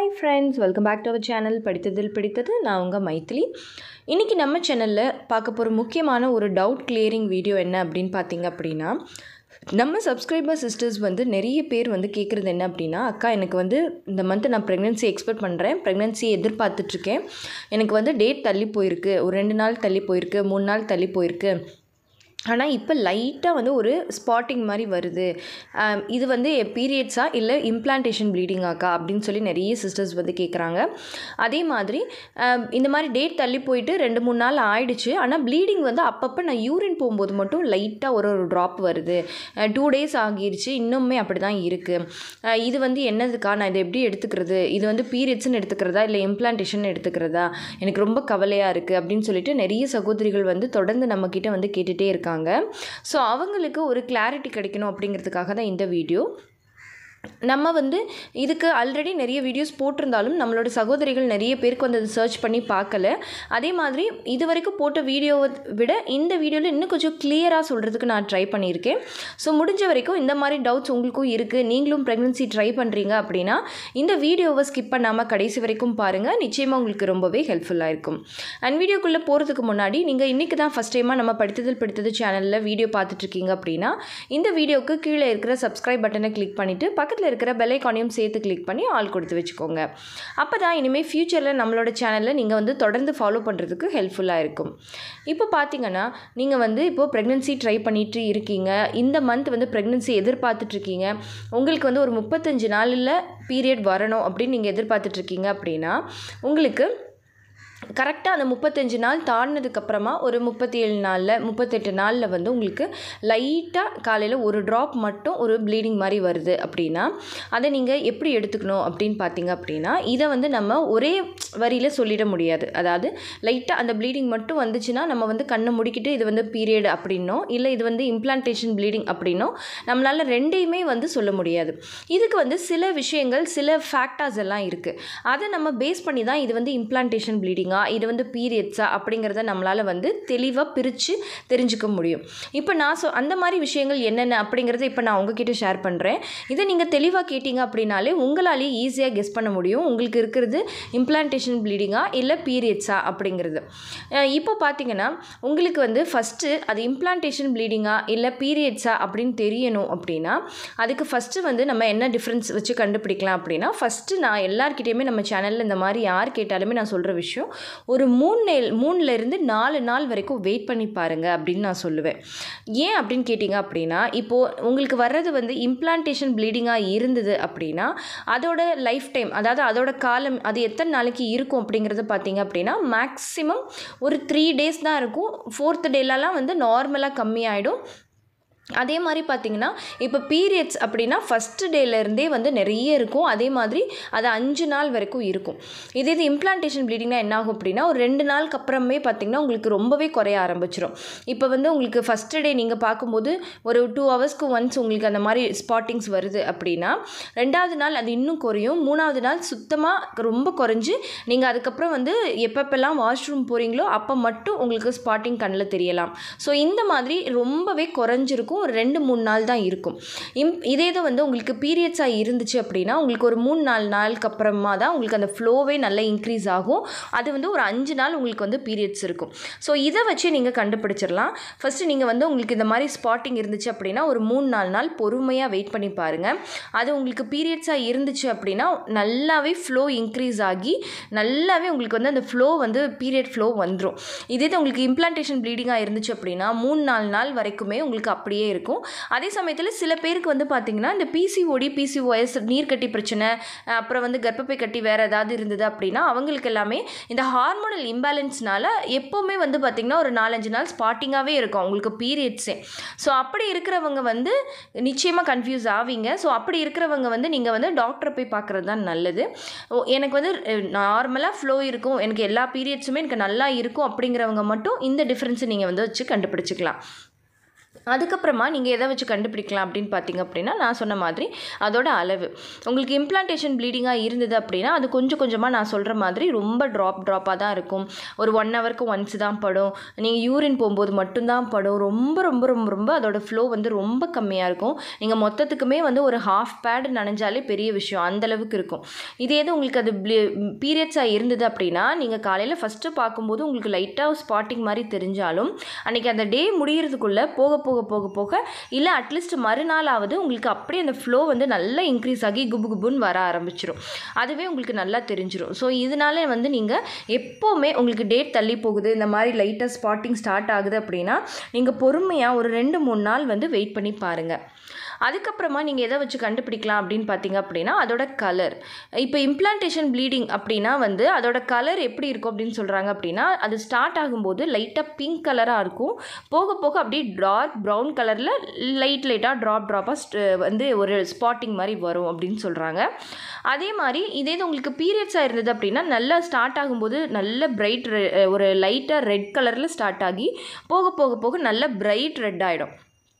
hi friends welcome back to our channel படித்ததில் பிடித்தது நான் உங்கள் மைத்திலி இன்றைக்கி நம்ம சேனலில் பார்க்க போகிற முக்கியமான ஒரு டவுட் கிளியரிங் வீடியோ என்ன அப்படின்னு பார்த்தீங்க அப்படின்னா நம்ம சப்ஸ்கிரைபர் சிஸ்டர்ஸ் வந்து நிறைய பேர் வந்து கேட்குறது என்ன அப்படின்னா அக்கா எனக்கு வந்து இந்த மந்த் நான் ப்ரெக்னென்சி எக்ஸ்பெக்ட் பண்ணுறேன் ப்ரெக்னென்சி எதிர்பார்த்துட்ருக்கேன் எனக்கு வந்து டேட் தள்ளி போயிருக்கு ஒரு ரெண்டு நாள் தள்ளி போயிருக்கு மூணு நாள் தள்ளி போயிருக்கு ஆனால் இப்போ லைட்டாக வந்து ஒரு ஸ்பாட்டிங் மாதிரி வருது ஆம், இது வந்து பீரியட்ஸா இல்லை இம்ப்ளான்டேஷன் ப்ளீடிங்காக்கா அப்படின்னு சொல்லி நிறைய சிஸ்டர்ஸ் வந்து கேட்குறாங்க அதே மாதிரி ஆம், இந்த மாதிரி டேட் தள்ளி போயிட்டு ரெண்டு மூணு நாள் ஆயிடுச்சு ஆனால் ப்ளீடிங் வந்து அப்பப்போ நான் யூரின் போகும்போது மட்டும் லைட்டாக ஒரு ஒரு ட்ராப் வருது டூ டேஸ் ஆகிருச்சு இன்னுமே அப்படி தான் இருக்குது இது வந்து என்னதுக்கா நான் இதை எப்படி எடுத்துக்கிறது இது வந்து பீரியட்ஸ்னு எடுத்துக்கிறதா இல்லை இம்ப்ளான்டேஷன் எடுத்துக்கிறதா எனக்கு ரொம்ப கவலையாக இருக்குது அப்படின்னு சொல்லிட்டு நிறைய சகோதரிகள் வந்து தொடர்ந்து நம்மக்கிட்ட வந்து கேட்டுகிட்டே இருக்காங்க ஸோ அவங்களுக்கு ஒரு கிளாரிட்டி கிடைக்கணும் அப்படிங்கிறதுக்காக தான் இந்த வீடியோ நம்ம வந்து இதுக்கு ஆல்ரெடி நிறைய வீடியோஸ் போட்டிருந்தாலும் நம்மளோட சகோதரிகள் நிறைய பேருக்கு வந்து அதை சர்ச் பண்ணி பார்க்கல அதே மாதிரி இது வரைக்கும் போட்ட வீடியோவை விட இந்த வீடியோவில் இன்னும் கொஞ்சம் கிளியராக சொல்கிறதுக்கு நான் ட்ரை பண்ணியிருக்கேன் ஸோ முடிஞ்ச வரைக்கும் இந்த மாதிரி டவுட்ஸ் உங்களுக்கும் இருக்குது நீங்களும் ப்ரெக்னன்சி ட்ரை பண்ணுறீங்க அப்படின்னா இந்த வீடியோவை ஸ்கிப் பண்ணாமல் கடைசி வரைக்கும் பாருங்கள் நிச்சயமாக உங்களுக்கு ரொம்பவே ஹெல்ப்ஃபுல்லாக இருக்கும் அண்ட் வீடியோக்குள்ளே போகிறதுக்கு முன்னாடி நீங்கள் இன்றைக்கி தான் ஃபஸ்ட் டைமாக நம்ம படித்ததில் படித்தது சேனலில் வீடியோ பார்த்துட்ருக்கீங்க அப்படின்னா இந்த வீடியோவுக்கு கீழே இருக்கிற சப்ஸ்கிரைப் பட்டனை கிளிக் பண்ணிவிட்டு பக்கத்தில் இருக்கிற பெல் ஐக்கானையும் சேர்த்து கிளிக் பண்ணி ஆல் கொடுத்து வச்சுக்கோங்க அப்போ தான் இனிமேல் ஃப்யூச்சரில் நம்மளோட சேனலில் நீங்கள் வந்து தொடர்ந்து ஃபாலோ பண்ணுறதுக்கு ஹெல்ப்ஃபுல்லாக இருக்கும் இப்போ பார்த்தீங்கன்னா நீங்கள் வந்து இப்போது ப்ரெக்னென்சி ட்ரை பண்ணிட்டு இருக்கீங்க இந்த மந்த் வந்து ப்ரெக்னென்சி எதிர்பார்த்துட்ருக்கீங்க உங்களுக்கு வந்து ஒரு முப்பத்தஞ்சு நாளில் பீரியட் வரணும் அப்படின்னு நீங்கள் எதிர்பார்த்துட்ருக்கீங்க அப்படின்னா உங்களுக்கு கரெக்டாக அந்த முப்பத்தஞ்சு நாள் தாண்டினதுக்கப்புறமா ஒரு முப்பத்தி ஏழு நாளில் முப்பத்தெட்டு நாளில் வந்து உங்களுக்கு லைட்டாக காலையில் ஒரு ட்ராப் மட்டும் ஒரு ப்ளீடிங் மாதிரி வருது அப்படின்னா அதை நீங்கள் எப்படி எடுத்துக்கணும் அப்படின்னு பார்த்தீங்க அப்படின்னா இதை வந்து நம்ம ஒரே வரியில் சொல்லிட முடியாது அதாவது லைட்டாக அந்த ப்ளீடிங் மட்டும் வந்துச்சுன்னா நம்ம வந்து கண்ணை முடிக்கிட்டு இது வந்து பீரியட் அப்படின்னோ இல்லை இது வந்து இம்ப்ளான்டேஷன் ப்ளீடிங் அப்படின்னோ நம்மளால் ரெண்டையுமே வந்து சொல்ல முடியாது இதுக்கு வந்து சில விஷயங்கள் சில ஃபேக்டர்ஸ் எல்லாம் இருக்குது அதை நம்ம பேஸ் பண்ணி தான் இது வந்து இம்ப்ளான்டேஷன் ப்ளீடிங்கா இது வந்து பீரியட்ஸா அப்படிங்கிறத நம்மளால் வந்து தெளிவாக பிரித்து தெரிஞ்சுக்க முடியும் இப்போ நான் சொ அந்த மாதிரி விஷயங்கள் என்னென்ன அப்படிங்கிறத இப்போ நான் உங்ககிட்ட ஷேர் பண்ணுறேன் இதை நீங்கள் தெளிவாக கேட்டிங்க அப்படின்னாலே உங்களாலேயே ஈஸியாக கெஸ் பண்ண முடியும் உங்களுக்கு இருக்கிறது இம்ப்ளான்டேஷன் ப்ளீடிங்கா இல்லை பீரியட்ஸா அப்படிங்கிறது அஹ் இப்போ பார்த்தீங்கன்னா உங்களுக்கு வந்து ஃபஸ்ட்டு அது இம்ப்ளான்டேஷன் ப்ளீடிங்கா இல்லை பீரியட்ஸா அப்படின்னு தெரியணும் அப்படின்னா அதுக்கு ஃபஸ்ட்டு வந்து நம்ம என்ன டிஃப்ரென்ஸ் வச்சு கண்டுபிடிக்கலாம் அப்படின்னா ஃபஸ்ட்டு நான் எல்லார்கிட்டேயுமே நம்ம சேனலில் இந்த மாதிரி யார் கேட்டாலுமே நான் சொல்கிற விஷயம் ஒரு மூணு நெல் மூணுலேருந்து நாலு நாள் வரைக்கும் வெயிட் பண்ணி பாருங்கள் அப்படின்னு நான் சொல்லுவேன் ஏன் அப்படின்னு கேட்டிங்க அப்படின்னா இப்போது உங்களுக்கு வர்றது வந்து இம்ப்ளான்டேஷன் ப்ளீடிங்காக இருந்தது அப்படின்னா அதோட லைஃப் டைம் அதாவது அதோட காலம் அது எத்தனை நாளைக்கு இருக்கும் அப்படிங்கிறத பார்த்தீங்க அப்படின்னா மேக்ஸிமம் ஒரு த்ரீ டேஸ் தான் இருக்கும் ஃபோர்த் டேலலாம் வந்து நார்மலாக கம்மியாயிடும் அதே மாதிரி பார்த்தீங்கன்னா இப்போ பீரியட்ஸ் அப்படின்னா ஃபஸ்ட்டு டேலேருந்தே வந்து நிறைய இருக்கும் அதே மாதிரி அது அஞ்சு நாள் வரைக்கும் இருக்கும் இதே இது இம்ப்ளான்டேஷன் ப்ளீடிங்னா என்ன ஆகும் அப்படின்னா ஒரு ரெண்டு நாளுக்கு அப்புறமே பார்த்தீங்கன்னா உங்களுக்கு ரொம்பவே குறைய ஆரம்பிச்சிடும் இப்போ வந்து உங்களுக்கு ஃபஸ்ட்டு டே நீங்கள் பார்க்கும்போது ஒரு டூ ஹவர்ஸ்க்கு ஒன்ஸ் உங்களுக்கு அந்த மாதிரி ஸ்பாட்டிங்ஸ் வருது அப்படின்னா ரெண்டாவது நாள் அது இன்னும் குறையும் மூணாவது நாள் சுத்தமாக ரொம்ப குறைஞ்சு நீங்கள் அதுக்கப்புறம் வந்து எப்பப்பெல்லாம் வாஷ்ரூம் போகிறீங்களோ அப்போ மட்டும் உங்களுக்கு ஸ்பாட்டிங் கண்ணில் தெரியலாம் ஸோ இந்த மாதிரி ரொம்பவே குறைஞ்சிருக்கும் ஒரு ரெண்டு மூணு நாள் தான் இருக்கும் இம் இதே இது வந்து உங்களுக்கு பீரியட்ஸாக இருந்துச்சு அப்படின்னா உங்களுக்கு ஒரு மூணு நாலு நாளுக்கு அப்புறமா தான் உங்களுக்கு அந்த ஃப்ளோவே நல்லா இன்க்ரீஸ் ஆகும் அது வந்து ஒரு அஞ்சு நாள் உங்களுக்கு வந்து பீரியட்ஸ் இருக்கும் ஸோ இதை வச்சு நீங்கள் கண்டுபிடிச்சிடலாம் ஃபஸ்ட்டு நீங்கள் வந்து உங்களுக்கு இந்த மாதிரி ஸ்பாட்டிங் இருந்துச்சு அப்படின்னா ஒரு மூணு நாலு நாள் பொறுமையாக வெயிட் பண்ணி பாருங்கள் அது உங்களுக்கு பீரியட்ஸாக இருந்துச்சு அப்படின்னா நல்லாவே ஃப்ளோ இன்க்ரீஸ் ஆகி நல்லாவே உங்களுக்கு வந்து அந்த ஃப்ளோ வந்து பீரியட் ஃப்ளோ வந்துடும் இதே இது உங்களுக்கு இம்ப்ளான்டேஷன் ப்ளீடிங்காக இருந்துச்சு அப்படின்னா மூணு நாலு நாள் வரைக்குமே உங்களுக்கு அப்படியே இருக்கும் அதே சமயத்தில் சில பேருக்கு வந்து பார்த்திங்கன்னா இந்த பிசிஓடி பிசிஓஎஸ் நீர்க்கட்டி பிரச்சனை அஹ் அப்புறம் வந்து கர்ப்பப்பை கட்டி வேறு ஏதாவது இருந்தது அப்படின்னா அவங்களுக்கு எல்லாமே இந்த ஹார்மோனல் இம்பேலன்ஸ்னால எப்போவுமே வந்து பார்த்திங்கன்னா ஒரு நாலஞ்சு நாள் ஸ்பாட்டிங்காகவே இருக்கும் அவங்களுக்கு பீரியட்ஸே ஸோ அப்படி இருக்கிறவங்க வந்து நிச்சயமாக கன்ஃபியூஸ் ஆவீங்க ஸோ அப்படி இருக்கிறவங்க வந்து நீங்கள் வந்து டாக்டரை போய் பார்க்குறது தான் நல்லது ஓ, எனக்கு வந்து நார்மலாக ஃப்ளோ இருக்கும் எனக்கு எல்லா பீரியட்ஸுமே எனக்கு நல்லா இருக்கும் அப்படிங்கிறவங்க மட்டும் இந்த டிஃப்ரென்ஸை நீங்கள் வந்து வச்சு கண்டுபிடிச்சிக்கலாம் அதுக்கப்புறமா நீங்கள் எதை வச்சு கண்டுபிடிக்கலாம் அப்படின்னு பார்த்தீங்க அப்படின்னா நான் சொன்ன மாதிரி அதோட அளவு உங்களுக்கு இம்ப்ளான்டேஷன் ப்ளீடிங்காக இருந்தது அப்படின்னா அது கொஞ்சம் கொஞ்சமாக நான் சொல்கிற மாதிரி ரொம்ப ட்ராப் ட்ராப்பாக தான் இருக்கும் ஒரு ஒன் ஹவருக்கு ஒன்ஸ் தான் படும் நீங்கள் யூரின் போகும்போது மட்டும்தான் படும் ரொம்ப ரொம்ப ரொம்ப ரொம்ப அதோட ஃப்ளோ வந்து ரொம்ப கம்மியாக இருக்கும் நீங்கள் மொத்தத்துக்குமே வந்து ஒரு ஹாஃப் பேட் நனைஞ்சாலே பெரிய விஷயம் அந்த அளவுக்கு இருக்கும் இதே இது உங்களுக்கு அது பீரியட்ஸாக இருந்தது அப்படின்னா நீங்கள் காலையில் ஃபஸ்ட்டு பார்க்கும்போது உங்களுக்கு லைட்டாக ஸ்பாட்டிங் மாதிரி தெரிஞ்சாலும் அன்றைக்கி அந்த டே முடியறதுக்குள்ளே போக போக போக போக இல்லை அட்லீஸ்ட் மறுநாளாவது உங்களுக்கு அப்படியே அந்த ஃப்ளோ வந்து நல்லா இன்க்ரீஸ் ஆகி குபு குபுன்னு வர ஆரம்பிச்சிடும் அதுவே உங்களுக்கு நல்லா தெரிஞ்சிடும் ஸோ இதனால வந்து நீங்கள் எப்போவுமே உங்களுக்கு டேட் தள்ளி போகுது இந்த மாதிரி லைட்டாக ஸ்பாட்டிங் ஸ்டார்ட் ஆகுது அப்படின்னா நீங்கள் பொறுமையாக ஒரு ரெண்டு மூணு நாள் வந்து வெயிட் பண்ணி பாருங்கள் அதுக்கப்புறமா நீங்கள் எதை வச்சு கண்டுபிடிக்கலாம் அப்படின்னு பார்த்தீங்க அப்படின்னா அதோட கலர் இப்போ இம்ப்ளான்டேஷன் ப்ளீடிங் அப்படின்னா வந்து அதோட கலர் எப்படி இருக்கும் அப்படின்னு சொல்கிறாங்க அப்படின்னா அது ஸ்டார்ட் ஆகும்போது லைட்டாக பிங்க் கலராக இருக்கும் போக போக அப்படியே டார்க் ப்ரௌன் கலரில் லைட் லைட்டாக ட்ராப் ட்ராப்பாக வந்து ஒரு ஸ்பாட்டிங் மாதிரி வரும் அப்படின்னு சொல்கிறாங்க அதே மாதிரி இதே இது உங்களுக்கு பீரியட்ஸாக இருந்தது அப்படின்னா நல்லா ஸ்டார்ட் ஆகும்போது நல்ல பிரைட் ஒரு லைட்டாக ரெட் கலரில் ஸ்டார்ட் ஆகி போக போக போக நல்ல பிரைட் ரெட் ஆகிடும்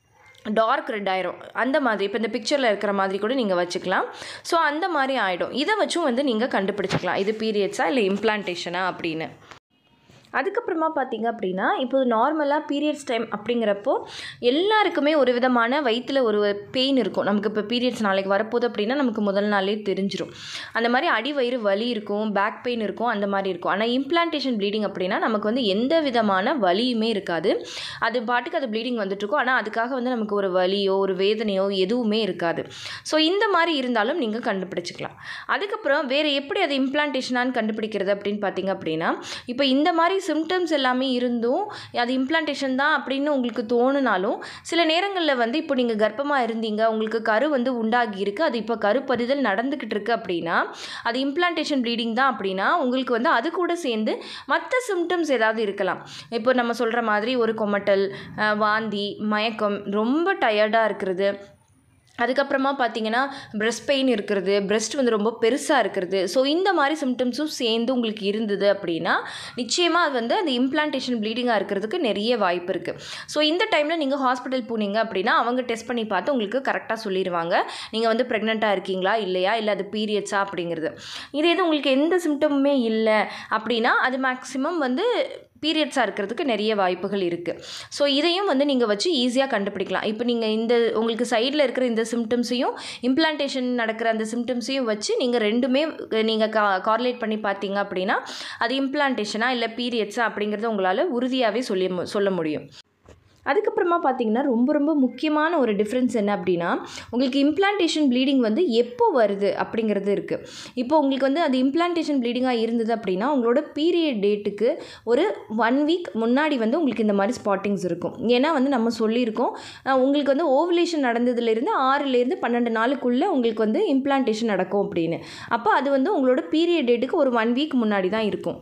டார்க் ரெட் ஆயிரும் அந்த மாதிரி இப்போ இந்த பிக்சரில் இருக்கிற மாதிரி கூட நீங்கள் வச்சுக்கலாம் ஸோ அந்த மாதிரி ஆகிடும் இதை வச்சும் வந்து நீங்கள் கண்டுபிடிச்சிக்கலாம் இது பீரியட்ஸா இல்லை இம்ப்ளான்டேஷனா அப்படின்னு அதுக்கப்புறமா பார்த்தீங்க அப்படின்னா இப்போ நார்மலாக பீரியட்ஸ் டைம் அப்படிங்கிறப்போ எல்லாருக்குமே ஒரு விதமான வயிற்றில் ஒரு பெயின் இருக்கும் நமக்கு இப்போ பீரியட்ஸ் நாளைக்கு வரப்போகுது அப்படின்னா நமக்கு முதல் நாளே தெரிஞ்சிடும் அந்த மாதிரி அடி வயிறு வலி இருக்கும் பேக் பெயின் இருக்கும் அந்த மாதிரி இருக்கும் ஆனால் இம்ப்ளான்டேஷன் ப்ளீடிங் அப்படின்னா நமக்கு வந்து எந்த விதமான வலியுமே இருக்காது அது பாட்டுக்கு அது ப்ளீடிங் வந்துட்டுருக்கும் ஆனால் அதுக்காக வந்து நமக்கு ஒரு வலியோ ஒரு வேதனையோ எதுவுமே இருக்காது ஸோ இந்த மாதிரி இருந்தாலும் நீங்கள் கண்டுபிடிச்சிக்கலாம் அதுக்கப்புறம் வேறு எப்படி அது இம்ப்ளான்டேஷனான்னு கண்டுபிடிக்கிறது அப்படின்னு பார்த்தீங்க அப்படின்னா இப்போ இந்த மாதிரி சிம்டம்ஸ் எல்லாமே இருந்தும் அது இம்ப்ளான்டேஷன் தான் அப்படின்னு உங்களுக்கு தோணுனாலும் சில நேரங்களில் வந்து இப்போ நீங்கள் கர்ப்பமாக இருந்தீங்க உங்களுக்கு கரு வந்து உண்டாகி இருக்கு அது இப்போ கருப்பறிதல் நடந்துக்கிட்டு இருக்கு அப்படின்னா அது இம்ப்ளான்டேஷன் ப்ளீடிங் தான் அப்படின்னா உங்களுக்கு வந்து அது கூட சேர்ந்து மற்ற சிம்டம்ஸ் ஏதாவது இருக்கலாம் இப்போ நம்ம சொல்கிற மாதிரி ஒரு கொமட்டல் அஹ், வாந்தி மயக்கம் ரொம்ப டயர்டாக இருக்கிறது அதுக்கப்புறமா பார்த்தீங்கன்னா breast பெயின் இருக்கிறது breast வந்து ரொம்ப பெருசாக இருக்கிறது ஸோ இந்த மாதிரி சிம்டம்ஸும் சேர்ந்து உங்களுக்கு இருந்தது அப்படின்னா நிச்சயமாக அது வந்து அந்த இம்ப்ளான்டேஷன் ப்ளீடிங்காக இருக்கிறதுக்கு நிறைய வாய்ப்பு இருக்குது ஸோ இந்த டைமில் நீங்கள் ஹாஸ்பிட்டல் போனீங்க அப்படின்னா அவங்க டெஸ்ட் பண்ணி பார்த்து உங்களுக்கு கரெக்டாக சொல்லிடுவாங்க நீங்கள் வந்து ப்ரெக்னெண்ட்டாக இருக்கீங்களா இல்லையா இல்லை அது பீரியட்ஸா அப்படிங்கிறது இதே இது உங்களுக்கு எந்த சிம்டமுமே இல்லை அப்படின்னா அது மேக்ஸிமம் வந்து பீரியட்ஸாக இருக்கிறதுக்கு நிறைய வாய்ப்புகள் இருக்குது ஸோ இதையும் வந்து நீங்கள் வச்சு ஈஸியாக கண்டுபிடிக்கலாம் இப்போ நீங்கள் இந்த உங்களுக்கு சைடில் இருக்கிற இந்த சிம்டம்ஸையும் இம்ப்ளான்டேஷன் நடக்கிற அந்த சிம்டம்ஸையும் வச்சு நீங்கள் ரெண்டுமே நீங்கள் கா கார்லேட் பண்ணி பார்த்தீங்க அப்படின்னா அது இம்ப்ளான்டேஷனா இல்லை பீரியட்ஸா அப்படிங்கிறத உங்களால் உறுதியாகவே சொல்லி மு- சொல்ல முடியும் அதுக்கப்புறமா பார்த்தீங்கன்னா ரொம்ப ரொம்ப முக்கியமான ஒரு டிஃப்ரென்ஸ் என்ன அப்படின்னா உங்களுக்கு இம்ப்ளான்டேஷன் ப்ளீடிங் வந்து எப்போ வருது அப்படிங்கிறது இருக்குது இப்போ உங்களுக்கு வந்து அது இம்ப்ளான்டேஷன் ப்ளீடிங்காக இருந்தது அப்படின்னா உங்களோட பீரியட் டேட்டுக்கு ஒரு ஒன் வீக் முன்னாடி வந்து உங்களுக்கு இந்த மாதிரி ஸ்பாட்டிங்ஸ் இருக்கும் ஏன்னா வந்து நம்ம சொல்லியிருக்கோம் அஹ் உங்களுக்கு வந்து ஓவலேஷன் நடந்ததுலேருந்து ஆறுலேருந்து பன்னெண்டு நாளுக்குள்ளே உங்களுக்கு வந்து இம்ப்ளான்டேஷன் நடக்கும் அப்படின்னு அப்போ அது வந்து உங்களோட பீரியட் டேட்டுக்கு ஒரு ஒன் வீக் முன்னாடி தான் இருக்கும்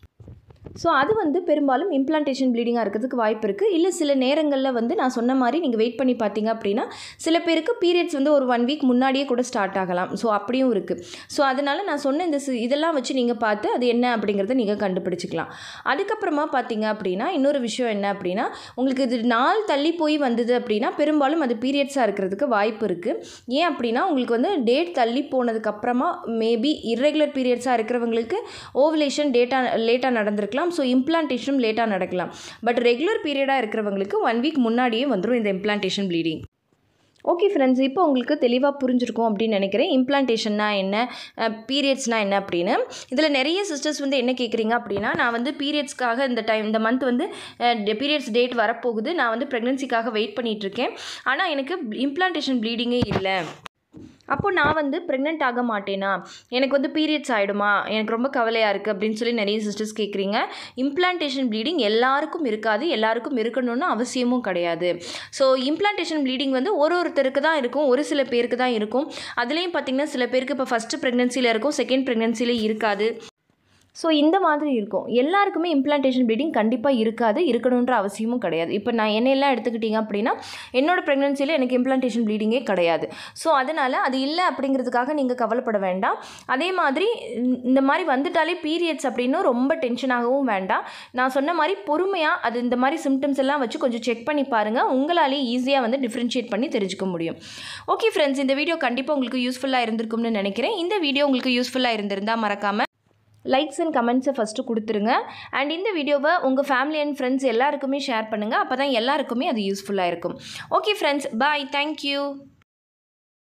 ஸோ அது வந்து பெரும்பாலும் இம்ப்ளான்டேஷன் ப்ளீடிங்காக இருக்கிறதுக்கு வாய்ப்பு இருக்குது இல்லை சில நேரங்களில் வந்து நான் சொன்ன மாதிரி நீங்கள் வெயிட் பண்ணி பார்த்தீங்க அப்படின்னா சில பேருக்கு பீரியட்ஸ் வந்து ஒரு ஒன் வீக் முன்னாடியே கூட ஸ்டார்ட் ஆகலாம் ஸோ அப்படியும் இருக்குது ஸோ அதனால் நான் சொன்ன இந்த சி- இதெல்லாம் வச்சு நீங்கள் பார்த்து அது என்ன அப்படிங்கிறத நீங்கள் கண்டுபிடிச்சிக்கலாம் அதுக்கப்புறமா பார்த்தீங்க அப்படின்னா இன்னொரு விஷயம் என்ன அப்படின்னா உங்களுக்கு இது நாள் தள்ளி போய் வந்தது அப்படின்னா பெரும்பாலும் அது பீரியட்ஸாக இருக்கிறதுக்கு வாய்ப்பு இருக்குது ஏன் அப்படின்னா உங்களுக்கு வந்து டேட் தள்ளி போனதுக்கப்புறமா மேபி இர்ரெகுலர் பீரியட்ஸாக இருக்கிறவங்களுக்கு ஓவலேஷன் டேட்டா லேட்டாக நடந்திருக்கலாம் ஸோ இம்ப்ளான்டேஷனும் லேட்டாக நடக்கலாம் பட் ரெகுலர் பீரியடாக இருக்கிறவங்களுக்கு ஒன் வீக் முன்னாடியே வந்துடும் இந்த இம்ப்ளான்டேஷன் ப்ளீடிங் ஓகே ஃப்ரெண்ட்ஸ் இப்போ உங்களுக்கு தெளிவாக புரிஞ்சிருக்கும் அப்படின்னு நினைக்கிறேன் இம்ப்ளான்டேஷன்னா என்ன பீரியட்ஸ்னா என்ன அப்படின்னு இதில் நிறைய சிஸ்டர்ஸ் வந்து என்ன கேட்குறீங்க அப்படின்னா நான் வந்து பீரியட்ஸ்க்காக இந்த டைம் இந்த மந்த் வந்து பீரியட்ஸ் டேட் வரப்போகுது நான் வந்து ப்ரெக்னென்சிக்காக வெயிட் பண்ணிட்டு இருக்கேன் ஆனால் எனக்கு இம்ப்ளான்டேஷன் ப்ளீடிங்கே இல்லை அப்போ நான் வந்து ப்ரெக்னென்ட் ஆக மாட்டேனா எனக்கு வந்து பீரியட்ஸ் ஆகிடுமா எனக்கு ரொம்ப கவலையாக இருக்குது அப்படின்னு சொல்லி நிறைய சிஸ்டர்ஸ் கேட்குறீங்க இம்ப்ளான்டேஷன் ப்ளீடிங் எல்லாருக்கும் இருக்காது எல்லாருக்கும் இருக்கணும்னு அவசியமும் கிடையாது ஸோ இம்ப்ளான்டேஷன் ப்ளீடிங் வந்து ஒரு ஒருத்தருக்கு தான் இருக்கும் ஒரு சில பேருக்கு தான் இருக்கும் அதுலேயும் பார்த்திங்கன்னா சில பேருக்கு இப்போ ஃபஸ்ட்டு ப்ரெக்னென்சியில் இருக்கும் செகண்ட் ப்ரெக்னென்சியில் இருக்காது ஸோ இந்த மாதிரி இருக்கும் எல்லாருக்குமே இம்ப்ளான்டேஷன் ப்ளீடிங் கண்டிப்பாக இருக்காது இருக்கணுன்ற அவசியமும் கிடையாது இப்போ நான் என்னையெல்லாம் எடுத்துக்கிட்டிங்க அப்படின்னா என்னோட ப்ரெக்னன்சியில் எனக்கு இம்ப்ளான்டேஷன் ப்ளீடிங்கே கிடையாது ஸோ அதனால் அது இல்லை அப்படிங்கிறதுக்காக நீங்கள் கவலைப்பட வேண்டாம் அதே மாதிரி இந்த- இந்த மாதிரி வந்துட்டாலே பீரியட்ஸ் அப்படின்னு ரொம்ப டென்ஷனாகவும் வேண்டாம் நான் சொன்ன மாதிரி பொறுமையாக அது இந்த மாதிரி சிம்டம்ஸ் எல்லாம் வச்சு கொஞ்சம் செக் பண்ணி பாருங்கள் உங்களாலே ஈஸியாக வந்து டிஃப்ரென்ஷியேட் பண்ணி தெரிஞ்சுக்க முடியும் ஓகே ஃப்ரெண்ட்ஸ் இந்த வீடியோ கண்டிப்பாக உங்களுக்கு யூஸ்ஃபுல்லாக இருந்திருக்கும்னு நினைக்கிறேன் இந்த வீடியோ உங்களுக்கு யூஸ்ஃபுல்லாக இருந்திருந்தால் மறக்காமல் லைக்ஸ் அண்ட் கமெண்ட்ஸை ஃபஸ்ட்டு கொடுத்துருங்க அண்ட் இந்த வீடியோவை உங்கள் ஃபேமிலி அண்ட் ஃப்ரெண்ட்ஸ் எல்லாருக்குமே ஷேர் பண்ணுங்கள் அப்போ தான் எல்லாருக்குமே அது யூஸ்ஃபுல்லாக இருக்கும் ஓகே ஃப்ரெண்ட்ஸ் பாய் தேங்க்யூ